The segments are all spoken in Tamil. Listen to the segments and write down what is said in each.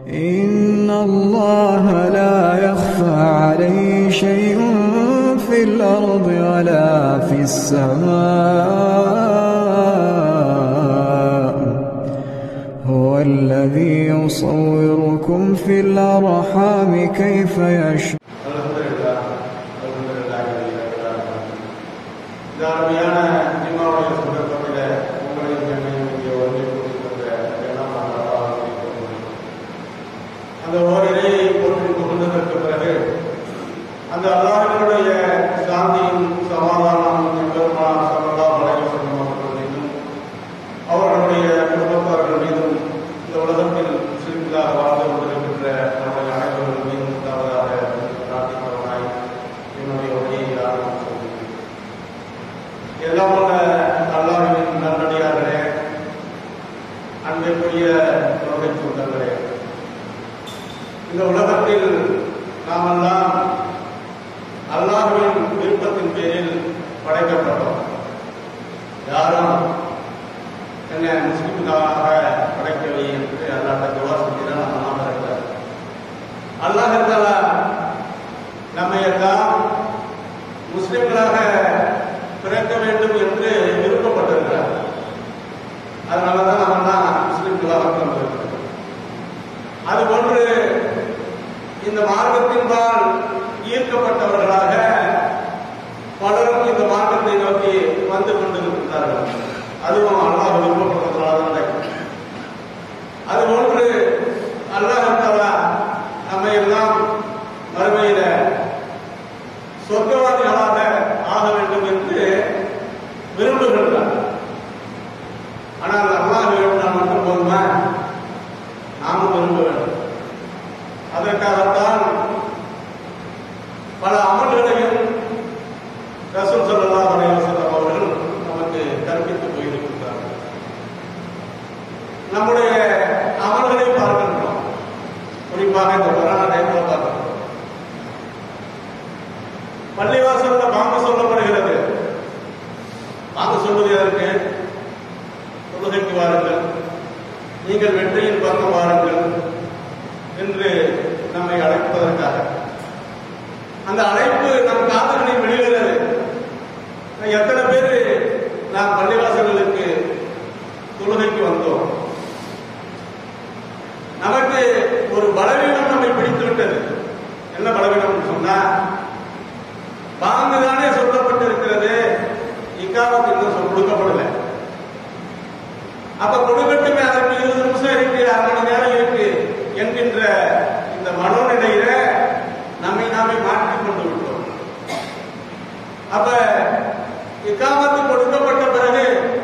إن الله لا يخفى عليه شيء في الأرض ولا في السماء هو الذي يصوركم في الأرحام كيف يشاء அல்ஹம்துலில்லாஹ். அல்ஹம்துலில்லாஹி ரப்பில் ஆலமீன். இந்த அருமையான ஜும்மாவுடைய சந்தர்ப்பத்தில உங்களையும் என்னையும் இங்கே ஒன்றை கூட்டிக்கொண்ட எல்லாம் அல்லாஹ்வை போற்றுகிறேன். அந்த ஓரிரையை போற்றி புகழ்ந்ததற்கு பிறகு அந்த அல்லாஹினுடைய சாந்தியும் சமாதானமும் பெருமாள் சல்லல்லாஹு அலைஹி வஸல்லம் அவர்கள் மீதும் அவர்களுடைய குடும்பத்தார்கள் மீதும் இந்த உலகத்தில் முஸ்லிம்களாக வாழ்ந்து கொண்டிருக்கின்ற நம்முடைய அனைவர்கள் மீதும் உண்டாவதாக பிரார்த்திப்பவனாய் என்னுடைய உரையை ஆரம்பம் செய்கிறேன் எல்லாம் வல்ல அல்லாஹ்வின் நல்லடியார்களே அன்பிற்குரிய தொகை சொந்தங்களே இந்த உலகத்தில் நாமெல்லாம் அல்லாஹ்வின் விருப்பத்தின் பேரில் படைக்கப்பட்டோம் யாரும் என்ன முஸ்லிம்களாக படைக்கவில்லை என்று அல்லாட்ட துவா செஞ்சுதான் நம்ம நாம இருக்கிறார் அல்லாஹ் தஆலா நம்மை எல்லாம் முஸ்லிம்களாக பிறக்க வேண்டும் என்று விருப்பப்பட்டிருக்கிறார் அதனால தான் நம்ம தான் முஸ்லிம்களாக பிறந்திருக்கிறோம் அதுபோன்று இந்த மார்க்கத்தின்பால் ஈர்க்கப்பட்டவர்களாக பலரும் இந்த மார்க்கத்தை நோக்கி வந்து கொண்டிருக்கிறார்கள் அதுவும் அல்லாஹ் விருப்பப்பட்டதுனால தான் நடக்கும் அதுபோன்று அல்லாஹ் தஆலா நம்மை எல்லாம் மறுமையில சொர்க்கவாதிகளாக ஆக வேண்டும் என்று விரும்புகின்றார் ஆனால் அல்லாஹ் விரும்பினால் மட்டும் போதுமா நாமும் விரும்ப வேண்டும் அதற்காகத்தான் பல அமல்களையும் ரசூல் ஸல்லல்லாஹு அலைஹி வஸல்லம் அவர்கள் நமக்கு கற்பித்து போயிருக்கிறார்கள் நம்முடைய அமல்களை பார்க்கின்றோம் குறிப்பாக இந்த கொரோனா டைம்ல பார்க்கிறோம் பள்ளிவாசல்ல பாங்கு சொல்லப்படுகிறது பாங்கு சொல்வது எதற்கு தொழுகைக்கு வாருங்கள் நீங்கள் வெற்றியின் பக்கம் வாருங்கள் என்று நம்மை அழைப்பதற்காக அந்த அழைப்பு நம் காதுகளில் வெளியிடுகிறது எத்தனை பேர் நாம் பள்ளிவாசல்களுக்கு தொழுகைக்கு வந்தோம் நமக்கு ஒரு பலவீனம் நம்மை பிடித்து விட்டது என்ன பலவீனம் சொன்னா பாங்கு தானே சொல்லப்பட்டிருக்கிறது இக்காமத்து இன்னும் சொல் கொடுக்கப்படல அப்ப கொடுக்கட்டுமே அதற்கு இருபது நிமிஷம் இருக்கு அரை மணி நேரம் இருக்கு என்கின்ற இந்த மனோநிலையில நம்மை நாமே மாற்றிக் கொண்டு விட்டோம் அப்ப இக்காமத்து கொடுக்கப்பட்ட பிறகு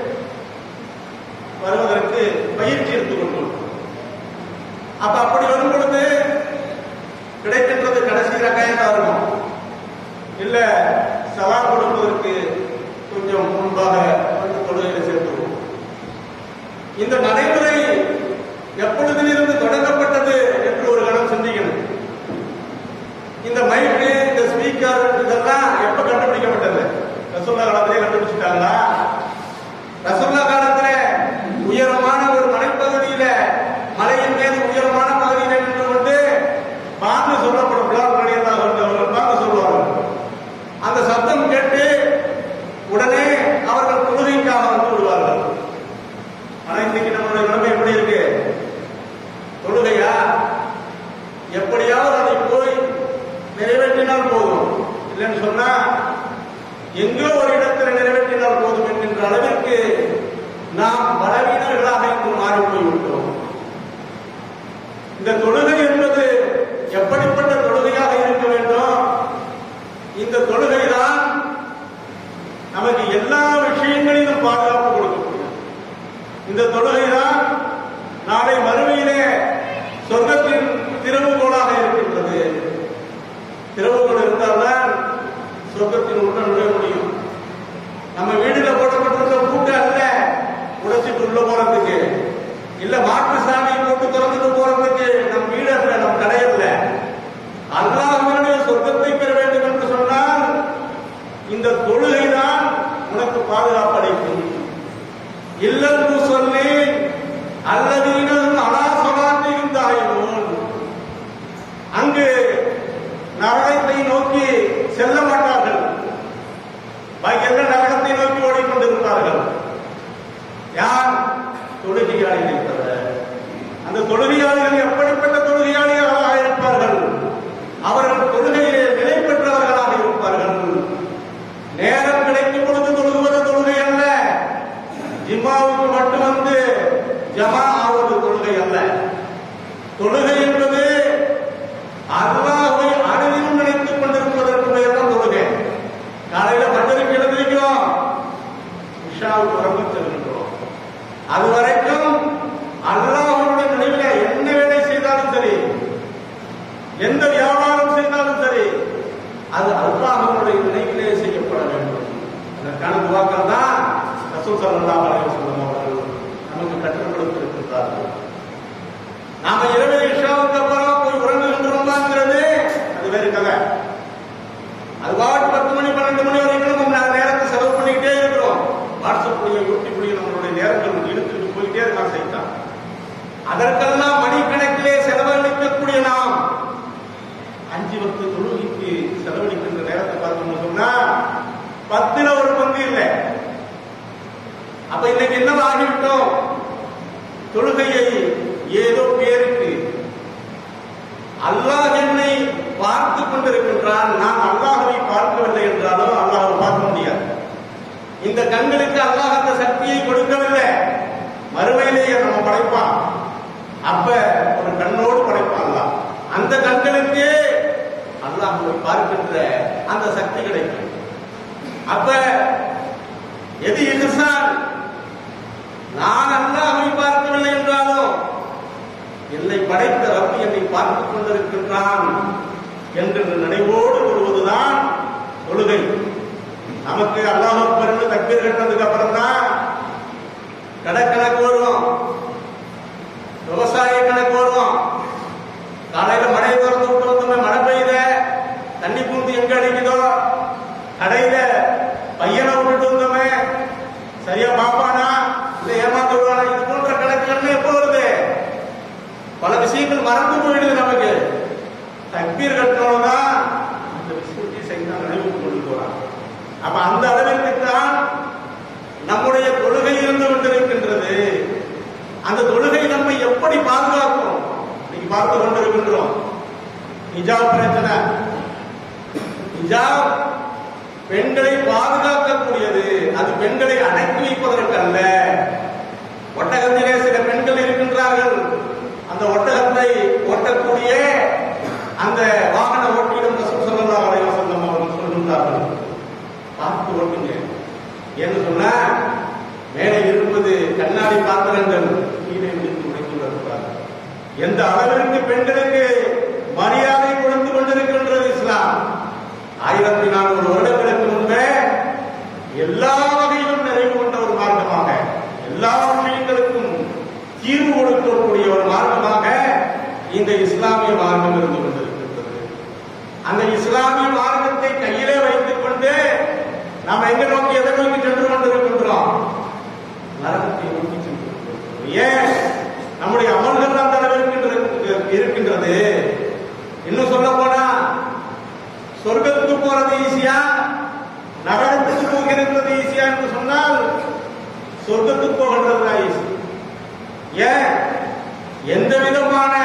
வருவதற்கு பயிற்சி எடுத்துக் கொண்டோம் அப்ப அப்படி வரும் பொழுது கிடைக்கின்றது கடைசி ரகாயத்தா இருக்கும் இல்ல சவா கொடுப்பதற்கு கொஞ்சம் முன்பாக வந்து தொழுகையில சேர்த்துருவோம் இந்த நடைமுறை எப்பொழுதிலிருந்து தொடங்கப்பட்டது என்று ஒரு கணம் சிந்திக்கணும் இந்த மைக்கு இந்த ஸ்பீக்கர் இதெல்லாம் எப்ப கண்டுபிடிக்கப்பட்டது ரசோல்லா காலத்திலே கண்டுபிடிச்சிட்டாங்களா ரசோல்லா காலத்துல உயரமான ஒரு மலைப்பகுதியில மலையின் மீது உயரமான பகுதியில நின்று கொண்டு பாங்கு சொல்லப்படும் பிளால் கடையதாக இருந்தவர்கள் பாங்கு சொல்லுவார்கள் அந்த சத்தம் கேட்டு உடனே அவர்கள் தொழுகைக்காக வந்து விடுவார்கள் ஆனா இன்னைக்கு நம்மளுடைய நிலைமை எப்படி இருக்கு தொழுகையா எப்படியாவது அதை போய் நிறைவேற்றினால் போதும் இல்லைன்னு சொன்னா எங்கோ ஒரு இடத்தில் நிறைவேற்றினால் போதும் என்கின்ற அளவிற்கு நாம் பலவீனர்களாக இன்று மாறி போய்விட்டோம் இந்த தொழுகை என்பது எப்படிப்பட்ட தொழுகையாக இருக்க வேண்டும் இந்த தொழுகை தான் நமக்கு எல்லா விஷயங்களிலும் பாதுகாப்பு கொடுக்கக்கூடிய இந்த தொழுகை தான் நாளை மறுமையிலே சொர்க்கத்தின் திறவுகோலாக இருக்கின்றது திறவுகோல் இருந்தால்தான் சொர்க்கத்தின் உள்ள நுழைய முடியும் நம்ம வீடுல போட்டப்பட்டிருக்க பூட்டு அல்ல உடைச்சிட்டு உள்ள போறதுக்கு இல்ல மாற்று சாமியை போட்டு திறந்துட்டு போறதுக்கு நம் வீடு அல்ல நம் கடை அல்ல அல்லாஹ்வினுடைய சொர்க்கத்தை பெற வேண்டும் என்று சொன்னால் இந்த தொழுகை தான் உனக்கு பாதுகாப்பு அளிக்கும் இல்லல் முசல்லி அல்லதீனம் அலா தொழுகையாளிகள் எப்படிப்பட்ட தொழுகையாளிகளாக இருப்பார்கள் அவர்கள் தொழுகையிலே நிலை பெற்றவர்களாக இருப்பார்கள் நேரம் கிடைக்கும் பொழுது தொழுகுவது தொழுகை அல்ல ஜிம்மாவுக்கு மட்டும் வந்து ஜமா ஆவது தொழுகை அல்ல தொழுகை என்பது அல்லாஹ்வை அணுதிலும் நினைத்துக் கொண்டிருப்பதற்கு பெயர் தான் தொழுகை காலையில பட்டருக்கு எழுந்திருக்கிறோம் இஷாவுக்கு உறங்க செல்கின்றோம் அது வரைக்கும் அல்லாஹ்வுடைய நினைவில என்ன வேலை செய்தாலும் சரி எந்த வியாபாரம் செய்தாலும் சரி அது அல்லாஹ்வுடைய நினைவிலே செய்யப்பட வேண்டும் அதற்கான துவாக்கள் தான் ரசூல் ஸல்லல்லாஹு அலைஹி வஸல்லம் அவர்கள் நமக்கு கற்றுக் கொடுத்திருக்கிறார்கள் நாம இரவு இஷாவுக்கு அப்புறம் போய் உறங்குகின்றோமாங்கிறது அது வேறு கதை அது பாட்டு பத்து மணி பன்னெண்டு மணி வரைக்கும் நம்ம நே- நேரத்தை செலவு பண்ணிக்கிட்டே இருக்கிறோம் வாட்ஸ்அப்லையும் யூடியூப்லையும் நம்மளுடைய நேரங்கள் இழுத்துட்டு போயிட்டே இருக்கான் சைத்தான் அதற்கெல்லாம் மணிக்கணக்கிலே செலவழிக்கக்கூடிய நாம் அஞ்சு பத்து தொழுகைக்கு செலவழிக்கின்ற நேரத்தை பார்த்தோம்னு சொன்னா பத்துல ஒரு பங்கு இல்லை அப்ப இன்னைக்கு என்ன ஆகிவிட்டோம் தொழுகையை ஏதோ பேருக்கு அல்லாஹ் என்னை பார்த்து கொண்டிருக்கின்றான் நான் அல்லாஹ்வை பார்க்கவில்லை என்றாலும் அல்லாஹ்வை பார்க்க முடியாது இந்த கண்களுக்கு அல்லாஹ் அந்த சக்தியை கொடுக்கவில்லை மறுமையிலேயே நம்ம படைப்பான் அப்ப ஒரு கண்ணோடு படைப்பான் அல்லாஹ் அந்த கண்களுக்கு அல்லாஹ்வை பார்க்கின்ற அந்த சக்தி கிடைக்கும் அப்ப எது இஹ்சான் நான் அல்லாஹ்வை பார்க்கவில்லை என்றாலும் என்னை படைத்த ரப்பி என்னை பார்த்துக் கொண்டிருக்கின்றான் என்ற நினைவோடு வருவதுதான் தொழுகை நமக்கு அல்லாஹ் அக்பர்னு தக்பீர் கட்டினதுக்கு அப்புறம் தான் கடற்கணக்கு வரும் விவசாய கணக்கு வரும் காலையில மழையை திறந்து விட்டு வந்தோமே மழை பெய்யுத தண்ணி பூந்து எங்க அடிக்குதோ கடையில பையனை விட்டுட்டு வந்தோமே சரியா பாப்பானா இல்ல ஏமாந்து விடுவானா இது போன்ற கணக்குகள் எப்போ வருது பல விஷயங்கள் மறந்து போயிடுது நமக்கு தக்பீர் கட்டணும் தான் அந்த விஷயத்தை செய்தான் நினைவுக்கு கொண்டு போறான் அப்ப அந்த அளவிற்கு தான் நம்முடைய தொழுகை இருந்து கொண்டிருக்கின்றது அந்த தொழுகை நம்மை எப்படி பாதுகாக்கும் இன்னைக்கு பார்த்து கொண்டிருக்கின்றோம் ஹிஜாப் பிரச்சனை ஹிஜாப் பெண்களை பாதுகாக்கக்கூடியது அது பெண்களை அடக்கி வைப்பதற்கு அல்ல ஒட்டகத்திலே சில பெண்கள் இருக்கின்றார்கள் அந்த ஒட்டகத்தை ஓட்டக்கூடிய அந்த வாகன ஓட்டியிடம் ரசூல் ஸல்லல்லாஹு அலைஹி வஸல்லம் அவர்கள் சொல்கின்றார்கள் பார்த்து ஓட்டுங்க என்று சொன்னா மேலே இருப்பது கண்ணாடி பாத்திரங்கள் கீழே விழுந்து உடைத்து வருகிறார்கள் எந்த அளவிற்கு பெண்களுக்கு மரியாதை கொடுத்து கொண்டிருக்கின்றது இஸ்லாம் ஆயிரத்தி நானூறு வருடங்களுக்கு முன்பே எல்லா வகையிலும் நிறைவு கொண்ட ஒரு மார்க்கமாக எல்லா விஷயங்களுக்கும் தீர்வு கொடுக்கக்கூடிய ஒரு மார்க்கமாக இந்த இஸ்லாமிய மார்க்கம் இருந்து கொண்டிருக்கின்றது அந்த இஸ்லாமிய மார்க்கத்தை கையிலே வைத்துக் கொண்டு நாம் எங்க நோக்கி எதை நோக்கி சென்று கொண்டிருக்கின்றோம் நரகத்தை நோக்கி சென்று கொண்டிருக்கின்றோம். ஏன் நம்முடைய அமல்கள் அந்த அளவிற்கு இருக்கு- இருக்கின்றது இன்னும் சொல்ல போனா சொர்க்கத்துக்கு போறது ஈஸியா நரகத்துக்கு போகிறது ஈஸியா என்று சொன்னால் சொர்க்கத்துக்கு போகின்றது தான் ஈஸி ஏன் எந்த விதமான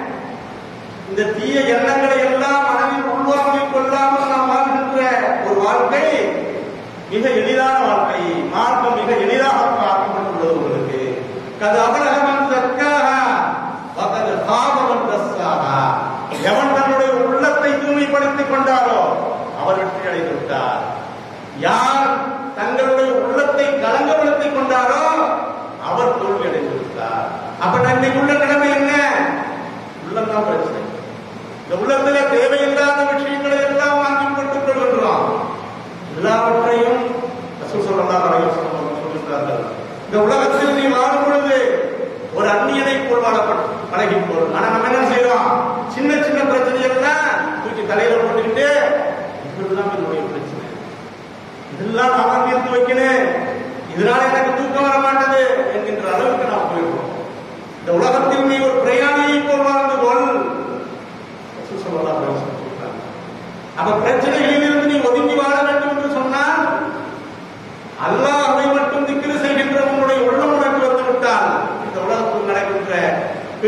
இந்த தீய எண்ணங்களை எல்லாம் மனதில் உள்வாங்கிக் கொள்ளாமல் நாம் வாழ்கின்ற ஒரு வாழ்க்கை மிக எளிதான வாழ்க்கை மார்க்கம் மிக எளிதாக ஆக்கப்பட்டுள்ளது உங்களுக்கு கது அபலகமன் தற்காக பகது பாபமன் தஸ்ஸாகா எவன் தன்னுடைய உள்ளத்தை தூய்மைப்படுத்திக் கொண்டாரோ அவர் வெற்றி அடைந்து விட்டார் யார் தங்களுடைய உள்ளத்தை கலங்கப்படுத்திக் கொண்டாரோ அவர் தோல்வி அடைந்து விட்டார் அப்ப இன்னைக்கு உள்ள நிலைமை என்ன உள்ளம்தான் பிரச்சனை இந்த உள்ளத்துல தேவையில்லாத விஷயங்களை எல்லாம் வாங்கி போட்டுக் கொள்கின்றோம் எல்லாவற்றையும் ரசூல் ஸல்லல்லாஹு அலைஹி வஸல்லம் அவர்கள் சொல்கின்றார்கள் இந்த உலகத்தில் நீ வாழும் பொழுது ஒரு அந்நியனை போல் வாழப்படும் பழகி போல் ஆனா நம்ம என்ன செய்யறோம் சின்ன சின்ன பிரச்சனை எல்லாம் தூக்கி தலையில போட்டுக்கிட்டு இதெல்லாம் என்னுடைய பிரச்சனை இதெல்லாம் நான் தான் தீர்த்து வைக்கணும் இதனால எனக்கு தூக்கம் வர மாட்டது என்கின்ற அளவுக்கு நாம் போயிடுவோம் இந்த உலகத்தில் நீ ஒரு பிரயாணியை போல் வாழ்ந்து கொள் ரசூல் ஸல்லல்லாஹு அலைஹி வஸல்லம் சொல்றாங்க. அப்ப பிரச்சனைகளிலிருந்து நீ ஒதுங்கி வாழ வேண்டும் என்று சொன்னால் அல்லாஹ்வை மட்டும் திக்ரு செய்கின்ற உன்னுடைய உள்ளம் உனக்கு வந்து விட்டால் இந்த உலகத்தில் நடக்கின்ற பெரிய பிரச்சனை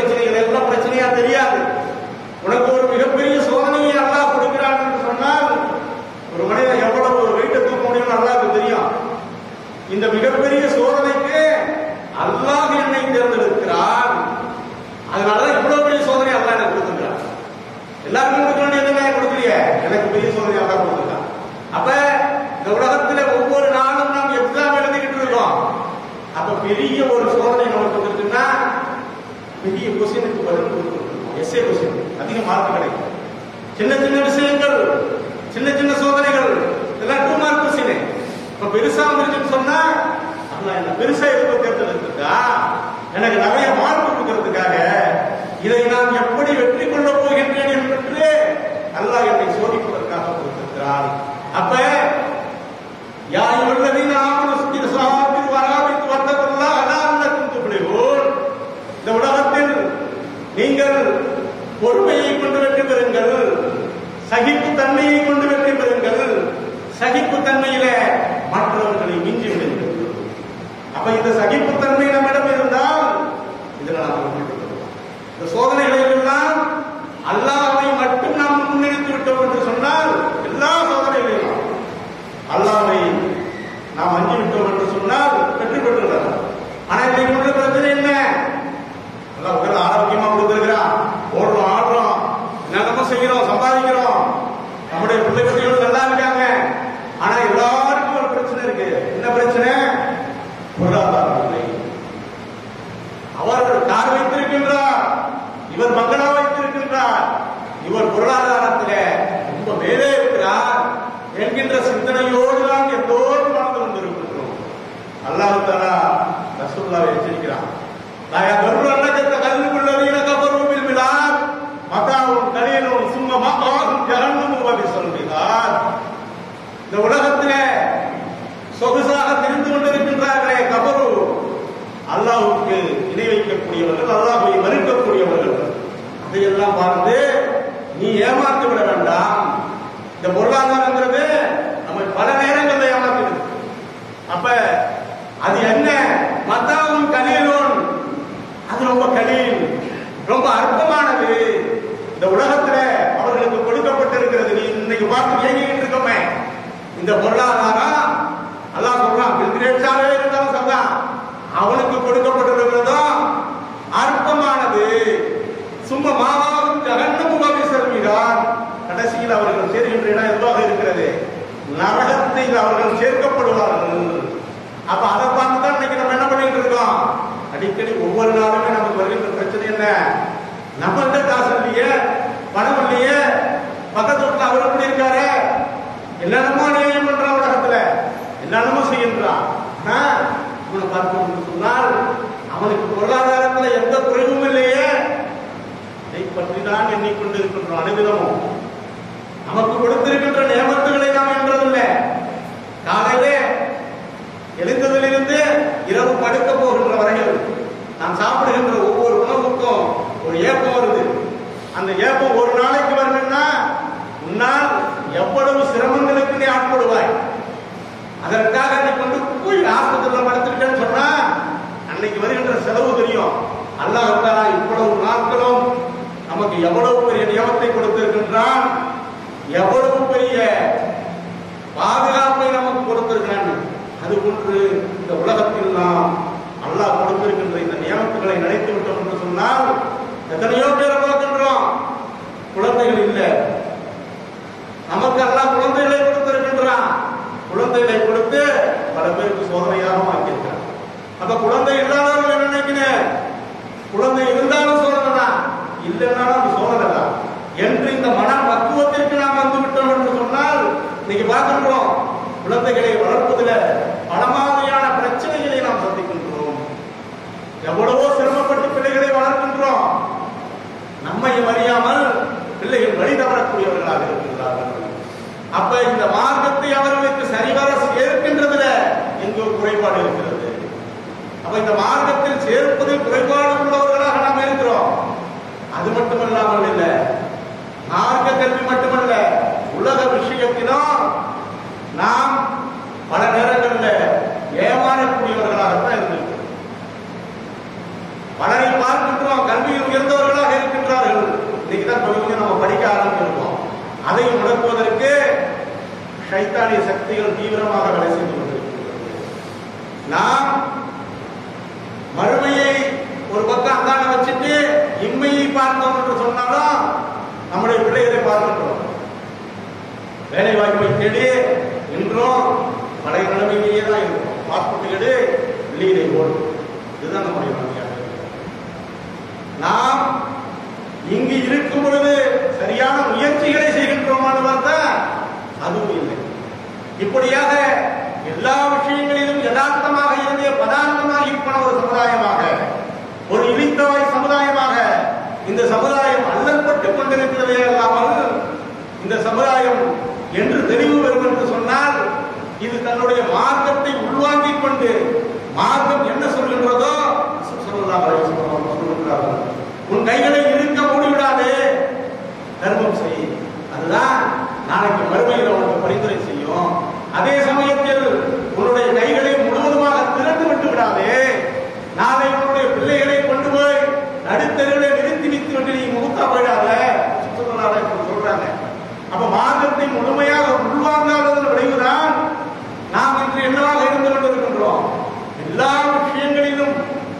பிரச்சனைகள் எல்லாம் பிரச்சனையா தெரியாது உனக்கு ஒரு மிகப்பெரிய சோதனையை அல்லாஹ் கொடுக்கிறான் என்று சொன்னால் ஒரு மனிதன் எவ்வளவு வெயிட்டை தூக்க முடியும்னு அல்லாஹ்க்கு தெரியும் இந்த மிகப்பெரிய சோதனைக்கு அல்லாஹ் என்னை தேர்ந்தெடுக்கிறான் அதனாலதான் இவ்வளவு பெரிய சோதனை அல்லாஹ் எனக்கு கொடுத்துருக்கான் எல்லாருக்கும் கொடுக்க வேண்டியது கொடுக்கலையே எனக்கு பெரிய சோதனை அல்லாஹ் கொடுத்துருக்கான் அப்ப இந்த உலகத்துல ஒவ்வொரு நாளும் நாம் எக்ஸாம் எழுதிக்கிட்டு இருக்கோம் அப்ப பெரிய ஒரு சோதனை நமக்கு வந்துருக்குன்னா பெரிய கொஸ்டினுக்கு பதில் கொடுக்கணும் எஸ்ஏ கொஸ்டின் அதிக மார்க் கிடைக்கும் சின்ன சின்ன விஷயங்கள் சின்ன சின்ன சோதனைகள் இதெல்லாம் டூ மார்க் கொஸ்டின் இப்ப பெருசா வந்துருச்சுன்னு சொன்னா அல்லாஹ் என்ன பெருசா எதுக்கு தேர்ந்தெடுத்திருக்கா எனக்கு நிறைய மார்க் கொடுக்கறதுக்காக இதை நான் எப்படி வெற்றி கொள்ள போகின்றேன் என்று அல்லாஹ் என்னை சோதிப்பதற்காக கொடுத்திருக்கிறான் அப்ப யா அய்யுஹல்லதீன ஆமனு இஸ்பிரு ஸாபிரு வராபித்து வத்தகுல்லாஹ லஅல்லக்கும் துஃப்லிஹூன் இந்த உலகத்தில் நீங்கள் பொறுமையை கொண்டு வெற்றி பெறுங்கள் சகிப்பு தன்மையை கொண்டு வெற்றி பெறுங்கள் சகிப்பு தன்மையில மற்றவர்களை மிஞ்சி விடுங்கள் அப்ப இந்த சகிப்பு தன்மை நம்மிடம் இருந்தால் இதில் நாம் வெற்றி பெறுவோம். இந்த சோதனைகளில் எல்லாம் அல்லாஹ்வை மட்டும் நாம் முன்னிறுத்தி விட்டோம் என்று சொன்னால் எல்லா சோதனைகளிலும் அல்லாஹ்வை நாம் அஞ்சு விட்டோம் என்று சொன்னால் வெற்றி பெற்றுள்ளோம் ஆனா இன்னைக்கு உள்ள பிரச்சனை என்ன நல்லா உடல் ஆரோக்கியமா கொடுத்துருக்கிறான் ஓடுறோம் ஆடுறோம் என்னென்னமோ செய்கிறோம் சம்பாதிக்கிறோம் நம்முடைய பிள்ளை குட்டிகள் நல்லா இருக்காங்க ஆனா எல்லாருக்கும் ஒரு பிரச்சனை இருக்கு என்ன பிரச்சனை பொருளாதார நிலை அவர் கார் வைத்திருக்கின்றார் இவர் பங்களா வைத்திருக்கின்றார் இவர் பொருளாதாரத்திலே ரொம்ப மேலே இருக்கிறார் என்கின்ற சிந்தனையோடு தான் எல்லோரும் வாழ்ந்து கொண்டிருக்கின்றோம் அல்லாஹ் தாலா ரசூல்லாவை எச்சரிக்கிறான் நான் கருள் அன்னஜத்த கல்வி உள்ளவீன கபரூபில் விழார் மதாவும் கலீலும் சும்ம மகாவும் ஜகன்னும் உபவி சொல்கிறார் இந்த உலகத்திலே சொகுசாக திரிந்து கொண்டிருக்கின்றார்களே கபரு அல்லாஹ்வுக்கு இணை வைக்கக்கூடியவர்கள் அல்லாஹ்வை மறுக்கக்கூடியவர்கள் அதையெல்லாம் பார்த்து நீ ஏமாந்து விட வேண்டாம் இந்த பொருளாதாரங்கிறது நம்ம பல நேரங்களில் ஏமாத்துது அப்ப அது என்ன மத்தாவும் கலீலும் அது ரொம்ப கலீல் ரொம்ப அற்பமானது இந்த உலகத்துல அவர்களுக்கு கொடுக்கப்பட்டிருக்கிறது நீ இன்னைக்கு பார்த்து இயங்கிக்கிட்டு இருக்கோமே இந்த பொருளாதாரம் அல்லாஹ் சொல்றான் பில்கிரேட்ஸாவே இருந்தாலும் சொல்றான் அவனுக்கு கொடுக்கப்பட்டிருக்கிறதோ அற்பமானது சும்மா மாவாவும் ஜகன்னமுகாவை செல்கிறான் கடைசியில் அவர்கள் சேர்கின்ற இடம் எதுவாக இருக்கிறது நரகத்தில் அவர்கள் சேர்க்கப்படுவார்கள் அப்ப அதை பார்த்து தான் இன்னைக்கு நம்ம என்ன பண்ணிட்டு இருக்கோம் அடிக்கடி ஒவ்வொரு நாளுமே நமக்கு வருகின்ற பிரச்சனை என்ன நம்மள்ட்ட காசு இல்லையே பணம் இல்லையே பக்கத்து வீட்டுல அவர் எப்படி இருக்காரு என்னென்னமோ நியாயம் பண்றான் உலகத்துல என்னென்னமோ செய்கின்றான் ஆனா, இவனை பார்க்கணும்னு சொன்னால் அவனுக்கு பொருளாதாரத்துல எந்த குறைவும் இல்லையே இதை பற்றி தான் எண்ணிக்கொண்டிருக்கின்றோம் அனுதினமும் நமக்கு கொடுத்திருக்கின்ற நியமத்துகளை நாம் என்றதில்லை காலையிலே எழுந்ததிலிருந்து இரவு படுக்க போகின்ற வரையில் நாம் சாப்பிடுகின்ற ஒவ்வொரு உணவுக்கும் ஒரு ஏப்பம் வருது அந்த ஏப்பம் ஒரு நாளைக்கு வரணும்னா உன்னால் எவ்வளவு சிரமங்களுக்கு நீ ஆட்படுவாய் அதற்காக நீ கொண்டு போய் ஆஸ்பத்திரியில் படுத்துக்கிட்டேன்னு சொன்னா அன்னைக்கு வருகின்ற செலவு தெரியும் அல்லாஹ் தாலா இவ்வளவு நாட்களும் நமக்கு எவ்வளவு பெரிய நியமத்தை கொடுத்திருக்கின்றான் எவ்வளவு பெரிய பாதுகாப்பை நமக்கு கொடுத்திருக்கிறான் அது போன்று இந்த உலகத்தில் நாம் அல்லாஹ் கொடுத்திருக்கின்ற இந்த நியமத்துகளை நினைத்து விட்டோம் என்று சொன்னால் எத்தனையோ பேரை பார்க்கின்றோம் குழந்தைகள் இல்லை நமக்கு எல்லாம் குழந்தைகளை கொடுத்திருக்கின்றான் குழந்தைகளை கொடுத்து பல பேருக்கு சோதனையாக ஆக்கியிருக்கிறான் அப்ப குழந்தை இல்லாதவர்கள் என்ன நினைக்கிறேன் குழந்தை இருந்தாலும் சோதனை தான் இல்லைன்னாலும் அது சோதனை தான் என்று இந்த மன பக்குவத்திற்கு நாம் வந்து விட்டோம் என்று சொன்னால் இன்னைக்கு பார்க்கின்றோம் குழந்தைகளை வளர்ப்பதில் பல மாதிரியான பிரச்சனைகளை நாம் சந்திக்கின்றோம் எவ்வளவோ சிரமப்பட்டு பிள்ளைகளை வளர்க்கின்றோம் நம்மை அறியாமல் பிள்ளைகள் வழி தவறக்கூடியவர்களாக இருக்கின்றார்கள் அப்ப இந்த மார்க்கத்தை அவர்களுக்கு சரிவர சேர்க்கின்றதுல எங்கோ குறைபாடு இருக்கிறது அப்ப இந்த மார்க்கத்தில் சேர்ப்பதில் குறைபாடு உள்ளவர்களாக நாம் இருக்கிறோம் அது மட்டுமல்லாமல் இல்ல மார்க்க கல்வி மட்டுமல்ல உலக விஷயத்திலும் நாம் பல நேரங்களில் ஏமாறக்கூடியவர்களாகத்தான் இருந்திருக்கிறோம் பலரை பார்க்கின்றோம் கல்வியில் உயர்ந்த சைத்தானிய சக்திகள் தீவிரமாக வேலை செய்து கொண்டிருக்கிறது நாம் மறுமையை ஒரு பக்கம் அந்தாண்ட வச்சுட்டு இம்மையை பார்த்தோம் என்று சொன்னாலும் நம்முடைய பிள்ளைகளை பார்க்கின்றோம் வேலை வாய்ப்பை தேடி இன்றும் பழைய நிலைமையிலேயே தான் இருக்கும் பாஸ்போர்ட் எடு வெளியிலே ஓடும் இதுதான் நம்முடைய நிலைமையாக இருக்கிறது. நாம் இங்கு இருக்கும் பொழுது சரியான முயற்சிகளை செய்கின்றோமான்னு பார்த்தா அதுவும் இல்லை இப்படியாக எல்லா விஷயங்களிலும் யதார்த்தமாக இருந்து பதார்த்தமாகி போன ஒரு சமுதாயமாக ஒரு இழித்தவாய் சமுதாயமாக இந்த சமுதாயம் அல்லல்பட்டு கொண்டிருக்கிறதே அல்லாமல் இந்த சமுதாயம் என்று தெளிவு வரும் என்று சொன்னால் இது தன்னுடைய மார்க்கத்தை உள்வாங்கிக் கொண்டு மார்க்கம் என்ன சொல்கின்றதோ ஸல்லல்லாஹு அலைஹி வஸல்லம் அவர்கள் சொல்லுகிறார்கள் உன் கைகளை இருக்க மூடிவிடாதே தர்மம் செய் அதுதான் நாளைக்கு மறுமையில் உனக்கு பரிந்துரை செய்யும் அதே சமயத்தில் உன்னுடைய கைகளை முழுவதுமாக திறந்து விட்டு விடாதே நாளை உன்னுடைய பிள்ளைகளை கொண்டு போய் நடுத்தருகளை நிறுத்தி நிறுத்தி விட்டு நீ முகத்தா போயிடாத சுற்றுலாவை சொல்றாங்க அப்ப மார்க்கத்தை முழுமையாக உள்வாங்காததன் விளைவுதான் நாம் இன்று என்னவாக இருந்து கொண்டிருக்கின்றோம் எல்லா விஷயங்களிலும்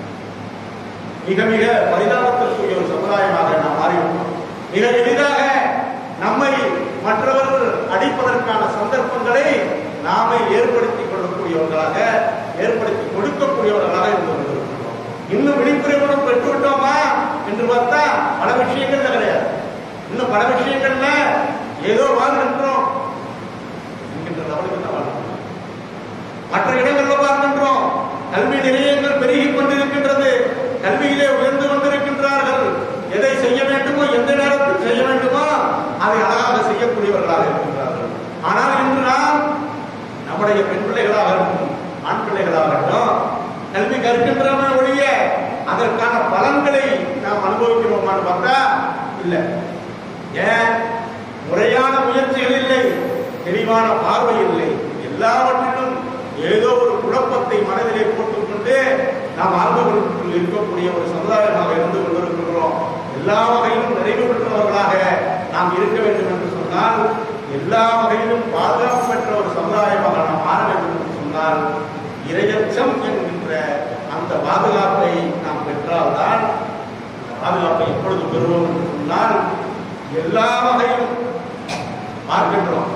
மிக மிக பரிதாபத்திற்குரிய ஒரு சமுதாயமாக நாம் மாறிவிட்டோம் மிக எளிதாக நம்மை மற்றவர்கள் அடிப்பதற்கான சந்தர்ப்பங்களை நாமே ஏற்படுத்திக் கொள்ளக்கூடியவர்களாக ஏற்படுத்தி கொடுக்கக்கூடியவர்களாக இருந்து கொண்டிருக்கிறோம் இன்னும் விழிப்புணர்வு பெற்றுவிட்டோமா என்று பார்த்தா பல விஷயங்கள்ல கிடையாது இன்னும் பல விஷயங்கள்ல ஏதோ வாழ்கின்றோம் என்கின்ற லெவலுக்கு தான் வாழ்கின்றோம் மற்ற இடங்கள்ல பார்க்கின்றோம் கல்வி நிலையங்கள் பெருகி கொண்டிருக்கின்றது கல்வியிலே உயர்ந்து கொண்டிருக்கின்றார்கள் எதை செய்ய வேண்டுமோ எந்த நேரத்தில் செய்ய வேண்டுமோ அதை அழகாக செய்யக்கூடியவர்களாக இருக்கின்றார்கள் ஆனால் இன்று நாம் நம்முடைய பெண் பிள்ளைகளாகட்டும் ஆண் பிள்ளைகளாகட்டும் கல்வி கற்கின்றன ஒழிய அதற்கான பலன்களை நாம் அனுபவிக்கிறோமான்னு பார்த்தா இல்லை ஏன் முறையான முயற்சிகள் இல்லை தெளிவான பார்வை இல்லை எல்லாவற்றிலும் ஏதோ ஒரு குழப்பத்தை மனதிலே போட்டுக்கொண்டு நாம் ஆர்வங்களுக்குள் இருக்கக்கூடிய ஒரு சமுதாயமாக இருந்து கொண்டிருக்கின்றோம் எல்லா வகையிலும் நிறைவு பெற்றவர்களாக நாம் இருக்க வேண்டும் என்று சொன்னால் எல்லா வகையிலும் பாதுகாப்பு பெற்ற ஒரு சமுதாயமாக நாம் மாற வேண்டும் என்று சொன்னால் இரையச்சம் என்கின்ற அந்த பாதுகாப்பை நாம் பெற்றால்தான் அந்த பாதுகாப்பை எப்பொழுது பெறுவோம் என்று சொன்னால் எல்லா வகையிலும் பார்க்கின்றோம்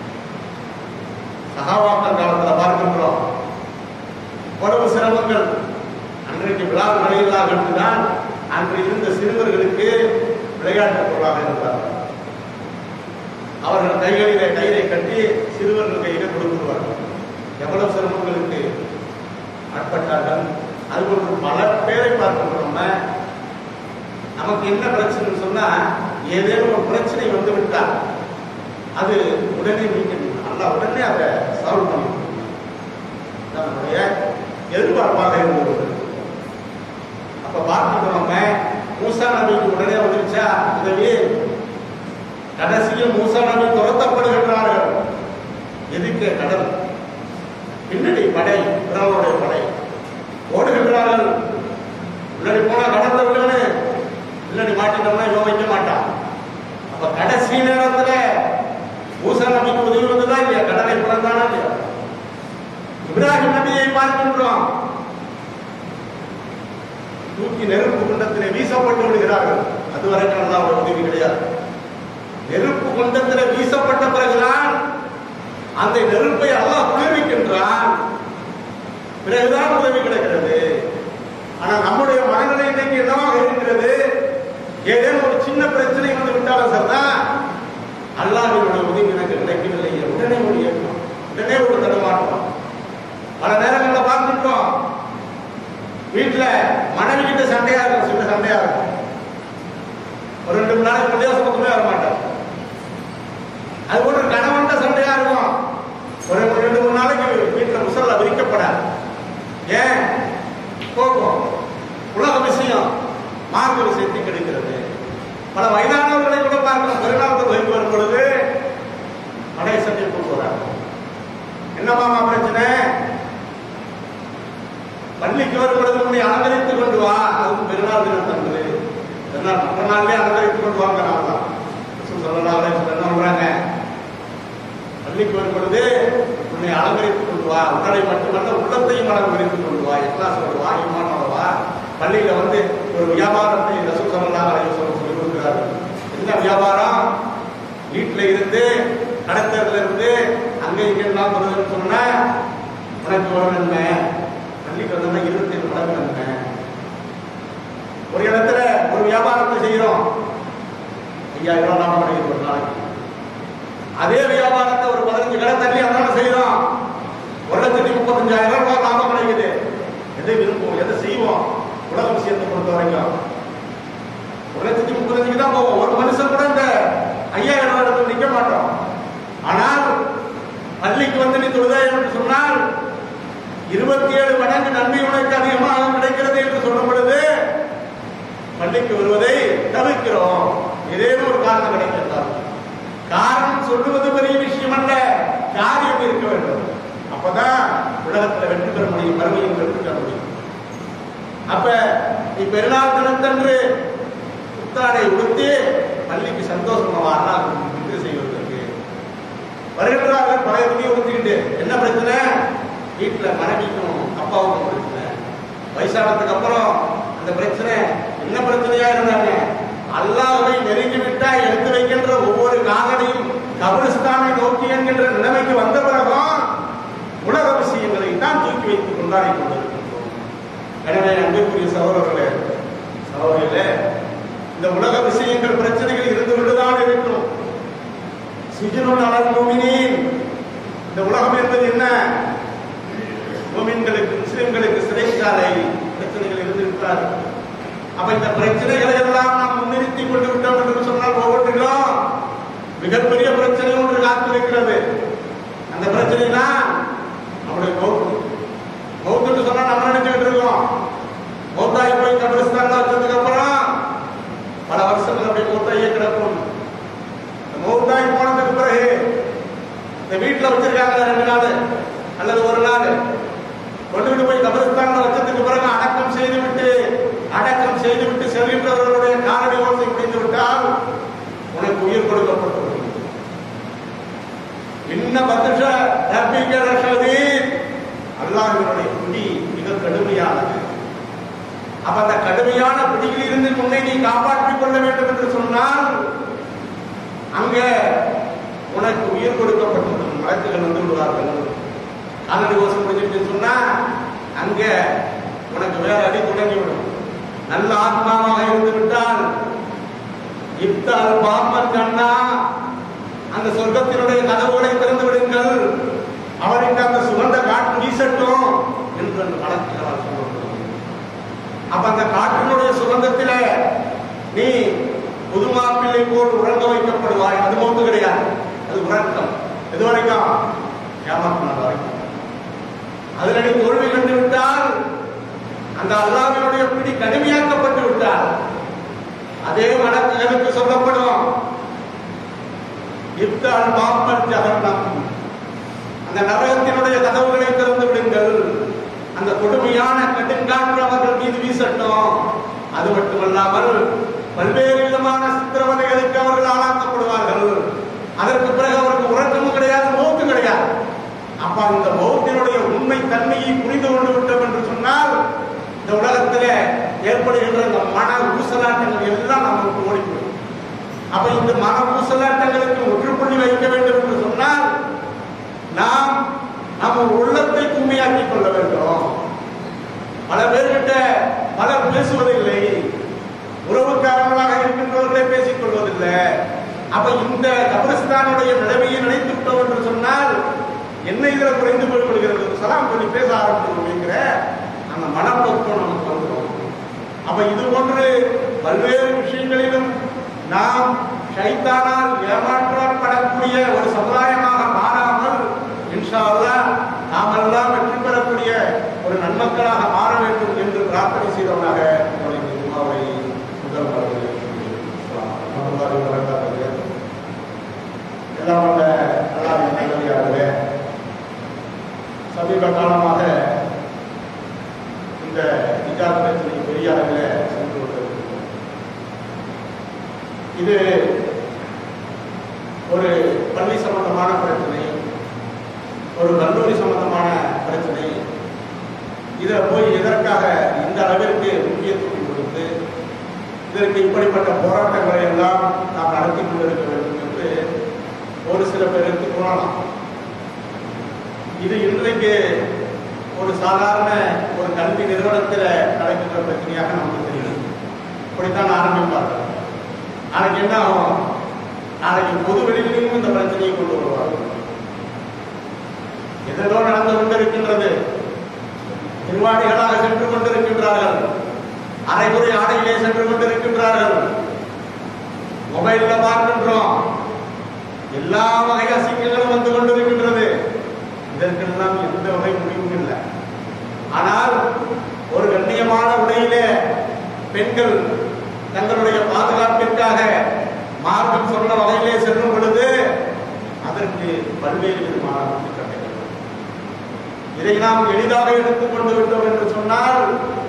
சகாபாக்கள் காலத்தில் பார்க்கின்றோம் உடம்பு சிரமங்கள் அன்றைக்கு விழா நிலையில்லாக தான் அன்று இருந்த சிறுவர்களுக்கு விளையாட்டு பொருளாக இருந்தார்கள் அவர்கள் கைகளிலே கயிறை கட்டி சிறுவர்கள் கையில கொடுத்துருவார்கள் எவ்வளவு சிரமங்களுக்கு ஆட்பட்டார்கள் அதுபோன்று பல பேரை பார்க்கின்றோம் நம்ம. நமக்கு என்ன பிரச்சனைன்னு சொன்னா ஏதேனும் ஒரு பிரச்சனை வந்து விட்டால் அது உடனே நீக்கணும் நல்லா உடனே அதை சால்வ் பண்ணிக்கணும் இதான் நம்முடைய எதிர்பார்ப்பாக இருந்தது அப்ப பார்த்துக்கிறோம் நம்ம மூசா நபிக்கு உடனே வந்துருச்சா உதவி கடைசியில் மூசா நபி துரத்தப்படுகின்றார்கள் எதுக்கு கடல் பின்னணி படை பிறவனுடைய படை ஓடுகின்றார்கள் முன்னாடி போனா கடல்ல விழுன்னு பின்னாடி மாட்டிட்டோம்னா இவன் வைக்க மாட்டான் அப்ப கடைசி நேரத்துல மூசா நபிக்கு உதவி வந்ததா இல்லையா கடலை பிறந்தானா இல்லையா இப்ராஹிம் நபியை பார்க்கின்றோம் தூக்கி நெருப்பு குண்டத்திலே வீசப்பட்டு விடுகிறார்கள் அதுவரைக்கும் அல்லாஹ்வுடைய உதவி கிடையாது நெருப்பு குண்டத்திலே வீசப்பட்ட பிறகுதான் அந்த நெருப்பை அல்லாஹ் குளிர்விக்கின்றான் பிறகுதான் உதவி கிடைக்கிறது ஆனா நம்முடைய மனநிலை இன்னைக்கு என்னவாக இருக்கிறது ஏதேனும் ஒரு சின்ன பிரச்சனை வந்து விட்டாலும் சரிதான் அல்லாஹ்வினுடைய உதவி எனக்கு கிடைக்கவில்லை உடனே ஒரு இயக்கம் உடனே ஒரு தடுமாற்றம் பல நேரங்களில் பார்த்துட்டோம் வீட்டுல மனைவி கிட்ட சண்டையா இருக்கும் சின்ன சண்டையா இருக்கும் ஒரு ரெண்டு மணி நாளைக்கு பள்ளியாச பக்கமே வர மாட்டார் அது போன்ற கணவன்கிட்ட சண்டையா இருக்கும் ஒரு ரெண்டு மூணு நாளைக்கு வீட்டுல முசல்ல விரிக்கப்படாது ஏன் கோபம் உலக விஷயம் மார்க்க விஷயத்தை கிடைக்கிறது பல வயதானவர்களை கூட பார்க்கிறோம் பெருநாள் தொகைக்கு வரும் பொழுது பழைய சட்டை போட்டு வராங்க என்ன மாமா பிரச்சனை பள்ளிக்கு வரும் பொழுது உன்னை அலங்கரித்து கொண்டு வா அதுவும் பெருநாள் தினம் தந்தது பெருநாள் மற்ற நாள்லயே அலங்கரித்து கொண்டு வாங்க நான் தான் சொல்லலாம் என்ன சொல்றாங்க பள்ளிக்கு வரும் பொழுது உன்னை அலங்கரித்துக் கொண்டு வா உடலை மட்டுமல்ல உள்ளத்தையும் அலங்கரித்துக் கொண்டு வா எல்லாம் சொல்லுவா இமானவா பள்ளியில வந்து ஒரு வியாபாரத்தை ரசூல் ஸல்லல்லாஹு அலைஹி வஸல்லம் சொல்லி கொடுக்கிறார்கள் என்ன வியாபாரம் வீட்டுல இருந்து கடத்தல இருந்து அங்க இங்கெல்லாம் வருதுன்னு சொன்னா உனக்கு ஒரு நன்மை பள்ளிக்கு வந்தா இருபத்தி ஏழு மடங்கு நன்மை ஒரு இடத்துல ஒரு வியாபாரத்தை செய்யறோம் ஐயாயிரம் ரூபாய் லாபம் கிடைக்குது ஒரு நாளைக்கு அதே வியாபாரத்தை ஒரு பதினஞ்சு கடை தள்ளி அதனால செய்யறோம் ஒரு லட்சத்தி முப்பத்தஞ்சாயிரம் ரூபாய் லாபம் கிடைக்குது எதை விரும்புவோம் எதை செய்வோம் உலக விஷயத்தை பொறுத்த வரைக்கும் ஒரு லட்சத்தி முப்பத்தஞ்சுக்கு தான் போவோம் ஒரு மனுஷன் கூட இந்த ஐயாயிரம் ரூபாய் இடத்துல நிக்க மாட்டோம் ஆனால் பள்ளிக்கு வந்து நீ தொழுதா என்று சொன்னால் இருபத்தி ஏழு மடங்கு நன்மை உனக்கு அதிகமாக கிடைக்கிறது என்று சொல்லும் பொழுது பள்ளிக்கு வருவதை தவிர்க்கிறோம் ஏதேனும் ஒரு காரணம் கிடைக்கிறார் காரணம் சொல்லுவது பெரிய விஷயம் அல்ல காரியம் இருக்க வேண்டும் அப்பதான் உலகத்துல வெற்றி பெற முடியும் மறுமையும் வெற்றி பெற முடியும் அப்ப நீ பெருநாள் தினத்தன்று புத்தாடை உடுத்தி பள்ளிக்கு சந்தோஷமா வரலாம் விட்டு செய்வதற்கு வருகின்றார்கள் பழைய துணியை உடுத்திக்கிட்டு என்ன பிரச்சனை வீட்டுல மனைவிக்கும் அப்பாவுக்கும் பிரச்சனை வயசானதுக்கு அப்புறம் அந்த பிரச்சனை என்ன பிரச்சனையா இருந்தாங்க அல்லாஹ்வை நெருங்கி விட்டா எடுத்து வைக்கின்ற ஒவ்வொரு காலனையும் கபிரிஸ்தானை நோக்கி என்கின்ற நிலைமைக்கு வந்த பிறகும் உலக விஷயங்களை தான் தூக்கி வைத்துக் கொண்டாடி கொண்டிருக்கின்றோம் எனவே அன்புக்குரிய சகோதரர்களே சகோதரிகளே இந்த உலக விஷயங்கள் பிரச்சனைகள் இருந்து கொண்டுதான் இருக்கும் சிஜனுல் அலல் முஃமினீன் இந்த உலகம் என்பது என்ன முமின்களுக்கு முஸ்லிம்களுக்கு சிறைச்சாலை பிரச்சனைகள் இருந்திருக்கிறார் அப்ப இந்த பிரச்சனைகளை எல்லாம் நாம் முன்னிறுத்தி கொண்டு விட்டோம் என்று சொன்னால் ஒவ்வொன்றிலும் மிகப்பெரிய பிரச்சனை ஒன்று காத்திருக்கிறது அந்த பிரச்சனை தான் நம்முடைய மௌத்து மௌத்துன்னு சொன்னா நம்ம நினைச்சுக்கிட்டு இருக்கோம் மௌத்தாகி போய் கபிரிஸ்தான்ல வச்சதுக்கு அப்புறம் பல வருஷங்கள் அப்படியே மௌத்தாகியே கிடக்கும் இந்த மௌத்தாகி போனதுக்கு பிறகு இந்த வீட்டுல வச்சிருக்காங்க ரெண்டு நாள் அல்லது ஒரு நாள் கொண்டுகிட்டு போய் கபிரிஸ்தான்ல வச்சதுக்கு பிறகு அடக்கம் செய்து விட்டு அடக்கம் செய்து விட்டு செல்கின்றவர்களுடைய காலடி ஓசை முடிந்து விட்டால் உனக்கு உயிர் கொடுக்கப்பட்டு இன்ன பத்துஷ ரப்பிக்க ரஷதீர் அல்லாஹ்வினுடைய பிடி மிக கடுமையானது அப்ப அந்த கடுமையான பிடியில் இருந்து உன்னை நீ காப்பாற்றிக் கொள்ள வேண்டும் என்று சொன்னால் அங்க உனக்கு உயிர் கொடுக்கப்பட்டது மலக்குகள் வந்து விடுவார்கள் காலடி ஓசை முடிஞ்சிட்டு சொன்னா அங்க உனக்கு வேற அடி தொடங்கிவிடும் நல்ல ஆத்மாவாக இருந்து விட்டால் இப்தால் பாம்பன் கண்ணா அந்த சொர்க்கத்தினுடைய கதவுகளை திறந்து விடுங்கள் அவருக்கு அந்த சுகந்த காற்று வீசட்டும் என்று அந்த வழக்குகளால் சொல்லப்படுகிறது அப்ப அந்த காற்றினுடைய சுகந்தத்தில நீ புதுமாப்பிள்ளை போல் உறங்க வைக்கப்படுவாய் அது மௌத்து கிடையாது அது உறக்கம் எது வரைக்கும் ஏமாத்தின வரைக்கும் அதுல நீ தோல்வி கண்டு விட்டால் அந்த அல்லாஹ்வினுடைய பிடி கடுமையாக்கப்பட்டு விட்டால் அதே வழக்குகளுக்கு சொல்லப்படும் இப்தால் பாப்பர் ஜகன்னம் அந்த நரகத்தினுடைய கதவுகளை திறந்து விடுங்கள் அந்த கொடுமையான கடுங்காற்று அவர்கள் மீது வீசட்டும் அது மட்டுமல்லாமல் பல்வேறு விதமான சித்திரவதைகளுக்கு அவர்கள் ஆளாக்கப்படுவார்கள் அதற்கு பிறகு அவருக்கு உறக்கமும் கிடையாது மௌத்து கிடையாது அப்ப அந்த மௌத்தினுடைய உண்மை தன்மையை புரிந்து கொண்டு விட்டோம் என்று சொன்னால் இந்த உலகத்திலே ஏற்படுகின்ற இந்த மன ஊசலாட்டங்கள் எல்லாம் நமக்கு ஓடிப்போம் அப்ப இந்த மன ஊசலாட்டங்களுக்கு முற்றுப்புள்ளி வைக்க வேண்டும் என்று சொன்னால் நாம் நம்ம உள்ளத்தை கும்மியாக்கிக் கொள்ள வேண்டும் பல பேர்கிட்ட பலர் பேசுவதில்லை உறவுக்காரர்களாக இருக்கின்றவர்களே பேசிக் கொள்வதில்லை அப்ப இந்த கபிரஸ்தானுடைய நிலைமையை நினைத்து விட்டோம் என்று சொன்னால் என்ன இதுல குறைந்து போய்விடுகிறது சலாம் சொல்லி பேச ஆரம்பிச்சிருக்கிற அந்த மனப்பக்குவம் நமக்கு வந்துடும் அப்ப இது போன்று பல்வேறு விஷயங்களிலும் நாம் ஷைத்தானால் ஏமாற்றப்படக்கூடிய ஒரு சமுதாயமாக மாறாமல் இன்ஷா அல்லாஹ் நாமெல்லாம் வெற்றி பெறக்கூடிய ஒரு நன்மக்களாக மாற வேண்டும் என்று பிரார்த்தனை செய்தவனாக என்னுடைய இந்த ஜும்மாவை முதல் வரவில்லை எல்லாம் வல்ல அல்லாஹ்வின் நல்லடியார்களே சமீப காலமாக இந்த நிஜாத் பிரச்சனை பெரிய அளவில் சென்று கொண்டிருக்கிறது இது ஒரு பள்ளி சம்பந்தமான பிரச்சனை ஒரு கல்லூரி சம்பந்தமான பிரச்சனை இதை போய் எதற்காக இந்த அளவிற்கு முக்கியத்துவம் கொடுத்து இதற்கு இப்படிப்பட்ட போராட்டங்களை எல்லாம் நாம் நடத்தி கொண்டிருக்க வேண்டும் என்று ஒரு சில பேருக்கு தோணலாம் இது இன்றைக்கு ஒரு சாதாரண ஒரு கல்வி நிறுவனத்தில் நடக்கின்ற பிரச்சனையாக நமக்கு தெரியும் இப்படித்தான் ஆரம்பிப்பார்கள் நாளைக்கு என்ன ஆகும் நாளைக்கு பொது வெளியிலும் இந்த பிரச்சனையை கொண்டு வருவார்கள் எதோ நடந்து கொண்டிருக்கின்றது நிர்வாணிகளாக சென்று கொண்டிருக்கின்றார்கள் அரைகுறை ஆடையிலே சென்று கொண்டிருக்கின்றார்கள் மொபைல்ல பார்க்கின்றோம் எல்லா வகை அசிங்கங்களும் வந்து கொண்டிருக்கின்றது இதற்கெல்லாம் எந்த வகை முடிவும் இல்லை ஆனால் ஒரு கண்ணியமான உடையிலே பெண்கள் தங்களுடைய பாதுகாப்பிற்காக மார்க்கம் சொன்ன வகையிலே செல்லும் பொழுது அதற்கு பல்வேறு விதமான குற்றச்சாட்டுகள் இதை நாம் எளிதாக எடுத்துக்கொண்டு விட்டோம் என்று சொன்னால்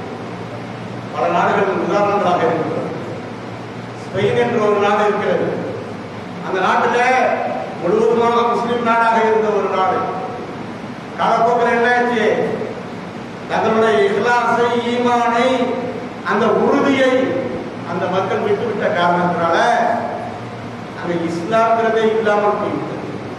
பல நாடுகள் உதாரணங்களாக இருக்கின்றன ஸ்பெயின் என்ற ஒரு நாடு இருக்கிறது அந்த நாட்டில் முழுவதுமாக முஸ்லிம் நாடாக இருந்த ஒரு நாடு காலப்போக்கில் என்னாச்சு தங்களுடைய இஹ்லாஸை ஈமானை அந்த உறுதியை அந்த மக்கள் விட்டுவிட்ட காரணத்தினால அங்க இஸ்லாம்ங்கிறதே இல்லாமல் போய்விட்டது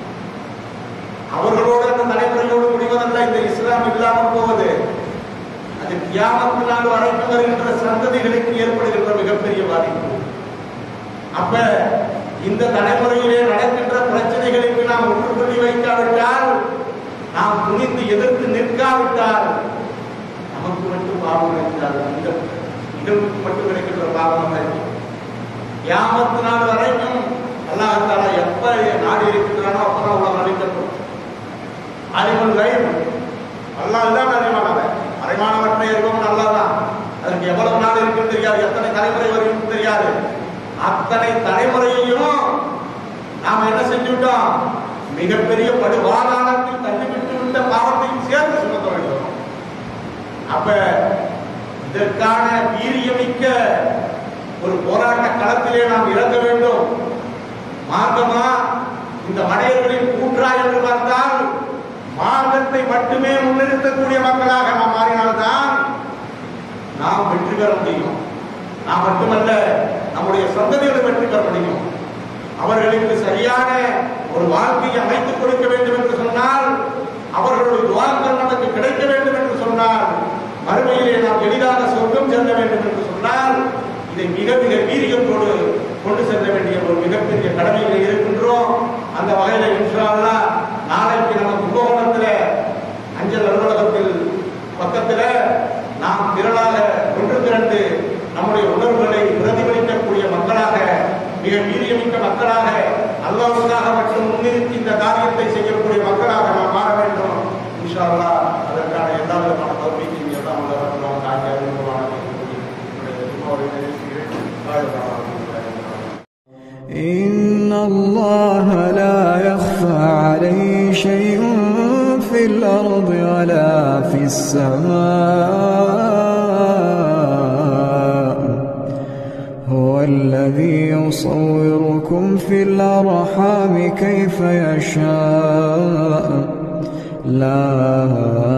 அவர்களோடு அந்த தலைமுறையோடு முடிவதல்ல இந்த இஸ்லாம் இல்லாமல் போவது அது கியாமத்து நாள் வரைக்கும் வருகின்ற சந்ததிகளுக்கு ஏற்படுகின்ற மிகப்பெரிய பாதிப்பு அப்ப இந்த தலைமுறையிலே நடக்கின்ற பிரச்சனைகளுக்கு நாம் முற்றுப்புள்ளி வைக்காவிட்டால் நாம் துணிந்து எதிர்த்து நிற்காவிட்டால் நமக்கு மட்டும் பாவம் இருக்கிறார் இந்த நிகழ்வுக்கு மட்டும் கிடைக்கின்ற பாவம் அல்ல கியாமத்து நாள் வரைக்கும் அல்லாஹால எப்ப நாடு இருக்கின்றானோ அப்பதான் உலகம் அழிக்கப்படும் அறிவன் கைம் அல்லாஹ் தான் அறிவானவன் மறைமானவற்றை இருக்கவும் அல்லாஹ் தான் அதற்கு எவ்வளவு நாள் இருக்குன்னு தெரியாது எத்தனை தலைமுறை வரைக்கும் தெரியாது அத்தனை தலைமுறையையும் நாம் என்ன செஞ்சுட்டோம் மிகப்பெரிய படுவாதாரத்தில் தள்ளிவிட்டு விட்ட பாவத்தையும் சேர்த்து சுமத்த வேண்டும் அப்ப இதற்கான வீரியமிக்க ஒரு போராட்ட களத்திலே நாம் இறங்க வேண்டும் மார்க்கமா இந்த மடையர்களின் கூற்றா என்று பார்த்தால் மார்க்கத்தை மட்டுமே முன்னிறுத்தக்கூடிய மக்களாக நாம் மாறினால்தான் நாம் வெற்றி பெற முடியும் நாம் மட்டுமல்ல நம்முடைய சந்ததிகளை வெற்றி பெற முடியும் அவர்களுக்கு சரியான ஒரு வாழ்க்கையை அமைத்துக் கொடுக்க வேண்டும் என்று சொன்னால் அவர்களுடைய துவாக்கள் நமக்கு கிடைக்க வேண்டும் என்று சொன்னால் மறுமையிலே நாம் எளிதாக சொர்க்கம் செல்ல வேண்டும் என்று சொன்னால் இதை மிக மிக வீரியத்தோடு கொண்டு செல்ல வேண்டிய ஒரு மிகப்பெரிய கடமையில் இருக்கின்றோம் அந்த வகையில இன்ஷா அல்லாஹ் நாளைக்கு நம்ம கும்பகோணத்தில் அஞ்சல் அலுவலகத்தில் பக்கத்தில் நாம் திரளாக ஒன்று திரண்டு நம்முடைய உணர்வுகளை பிரதிபலிக்கக்கூடிய மக்களாக மிக வீரியமிக்க மக்களாக அல்லாவுக்காக மட்டும் முன்னிறுத்தி இந்த காரியத்தை செய்யக்கூடிய மக்களாக நாம் மாற வேண்டும் இன்ஷா அல்லாஹ் அதற்கான எல்லா விதமான தௌஃபீக்கையும் எல்லாம் வல்லவரும் காட்டி அருள்வான إن الله لا يخفى عليه شيء في الأرض ولا في السماء هو الذي يصوركم في الأرحام كيف يشاء لا